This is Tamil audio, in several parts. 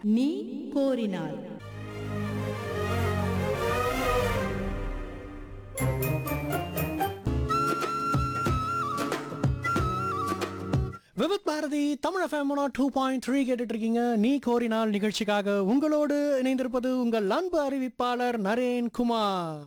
நீ கோரினாய் Vividh Bharati Tamil FM two point three கேட்டுட்டு இருக்கீங்க நீ கோரினால் நிகழ்ச்சிக்காக உங்களோடு இணைந்திருப்பது உங்கள் அன்பு அறிவிப்பாளர் நரேன் குமார்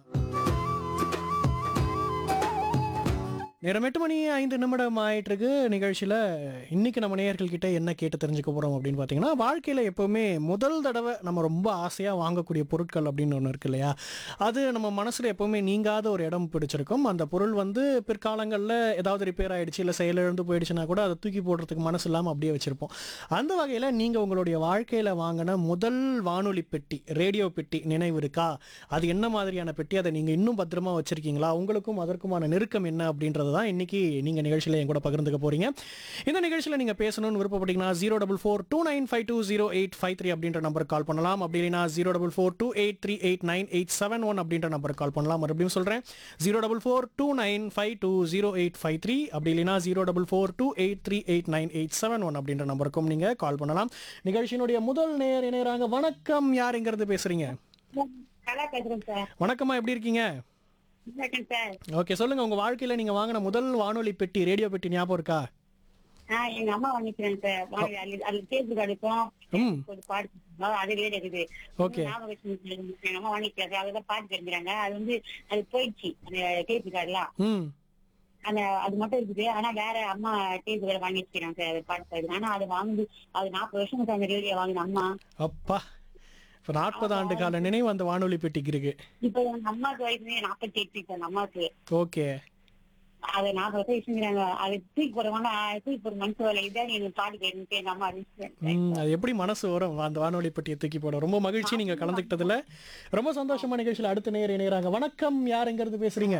நேரம் எட்டு மணி ஐந்து நிமிடம் ஆயிட்டு இருக்கு நிகழ்ச்சியில் இன்னைக்கு நம்ம நேயர்கள் கிட்ட என்ன கேட்டு தெரிஞ்சுக்க போகிறோம் அப்படின்னு பார்த்தீங்கன்னா வாழ்க்கையில் எப்போவுமே முதல் தடவை நம்ம ரொம்ப ஆசையாக வாங்கக்கூடிய பொருட்கள் அப்படின்னு ஒன்று இருக்கு இல்லையா அது நம்ம மனசில் எப்போவுமே நீங்காத ஒரு இடம் பிடிச்சிருக்கும் அந்த பொருள் வந்து பிற்காலங்களில் ஏதாவது ரிப்பேர் ஆயிடுச்சு இல்லை செயலிழந்து போயிடுச்சுன்னா கூட அதை தூக்கி போடுறதுக்கு மனசு இல்லாமல் அப்படியே வச்சுருப்போம் அந்த வகையில் நீங்கள் உங்களுடைய வாழ்க்கையில் வாங்கின முதல் வானொலி பெட்டி ரேடியோ பெட்டி நினைவு இருக்கா அது என்ன மாதிரியான பெட்டி அதை நீங்கள் இன்னும் பத்திரமா வச்சுருக்கீங்களா உங்களுக்கும் அதற்குமான நெருக்கம் என்ன அப்படின்றது தான் இன்னைக்கு நீங்கள் நிகழ்ச்சியில் என் கூட பகிர்ந்துக்க போகிறீங்க இந்த நிகழ்ச்சியில் நீங்கள் பேசணும்னு விருப்பப்பட்டீங்கன்னா zero double four two nine five two zero eight five three அப்படின்ற நம்பருக்கு கால் பண்ணலாம் அப்படி இல்லைனா zero double four two eight three eight nine eight seven one அப்படின்ற நம்பருக்கு கால் பண்ணலாம் மறுபடியும் சொல்கிறேன் zero double four two nine five two zero eight five three அப்படி இல்லைனா zero double four two eight three eight nine eight seven one அப்படின்ற நம்பருக்கும் நீங்கள் கால் பண்ணலாம் நிகழ்ச்சியினுடைய முதல் நேர் இணையறாங்க வணக்கம் யார் எங்கிறது பேசுறீங்க நல்லா பேசுறேன் சார் வணக்கம்மா எப்படி இருக்கீங்க வணக்கம் சார் ஓகே சொல்லுங்க உங்க வாழ்க்கையில நீங்க வாங்கின முதல் வானொலி பெட்டி ரேடியோ பெட்டி ஞாபகம் இருக்கா ஆ எங்க அம்மா வாங்கிக்கிறேன் சார் வாங்கி அதுல அதுல தேர்வு கிடைக்கும் ம் ஒரு பாட்டு அதுலயே இருக்குது Okay. ஞாபகம் வச்சு எங்க அம்மா வாங்கிக்கிறாங்க அதுதான் பாட்டு தெரிஞ்சுறாங்க அது வந்து அது போயிடுச்சு அந்த டேப்பு கார்டுலாம் ம் அந்த அது மட்டும் இருக்குது ஆனா வேற அம்மா டேப்பு கார்டு வாங்கி வச்சுக்கிறாங்க சார் அது பாட்டு பாடுது ஆனா அது வாங்கி அது நாற்பது வருஷம் அந்த ரேடியோ வாங்கின அம்மா அப்பா இப்போ நாற்பது ஆண்டு கால நினைவு அந்த வானொலி பெட்டிக்கு இருக்கு இப்ப எங்க அம்மாவுக்கு வயசு நாற்பத்தி எட்டு இப்ப எங்க அம்மாவுக்கு ஓகே அது நாற்பது வருஷம் வச்சுக்கிறாங்க அது தூக்கி போடுவாங்க தூக்கி போற மனசு வரல இதான் நீங்க பாட்டு கேட்டு எங்க அம்மா அறிவிச்சு ம் அது எப்படி மனசு வரும் அந்த வானொலி பெட்டியை தூக்கி போட ரொம்ப மகிழ்ச்சி நீங்க கலந்துக்கிட்டதுல ரொம்ப சந்தோஷமா நிகழ்ச்சியில் அடுத்த நேர் இணையறாங்க வணக்கம் யார் எங்கிறது பேசுறீங்க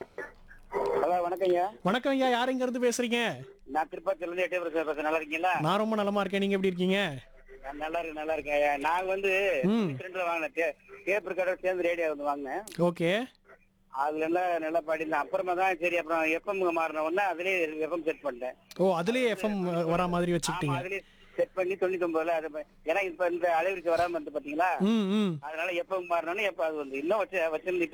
ஹலோ வணக்கம் ஐயா வணக்கம் ஐயா யார் எங்கிறது பேசுறீங்க நான் திருப்பத்தூர்ல இருந்து எட்டே பேசுறேன் பேசுறேன் நல்லா இருக்கீங்களா நான் ரொம்ப நலமா இருக்கேன் நீங்க எப்படி இருக்கீங்க நான் நல்லா இருக்கேன் நல்லா இருக்கேன் ஐயா நான் வந்து ம் ரெண்டுல வாங்கினேன் டே- டேப் ரெக்கார்டர் சேர்ந்து ரேடியோ வந்து வாங்கினேன் ஓகே அதுல எல்லாம் நல்லா பாடினேன் அப்புறமா தான் சரி அப்புறம் எஃப்எம் மாறின உடனே அதுலயே எஃப்எம் செட் பண்ணிட்டேன் ஓ அதுலயே எஃப்எம் வரா மாதிரி ஆமா வச்சுக்கிட்டீங்க அதுலயே செட் பண்ணி தொண்ணூத்தி ஒன்பதுல அது ப- ஏன்னா இப்ப இந்த அலைவரிசை வராம வந்து பாத்தீங்களா ம் ம் அதனால எஃப்எம் மாறினோடனே எப்ப அது வந்து இன்னும் வச்சு வச்சிருந்து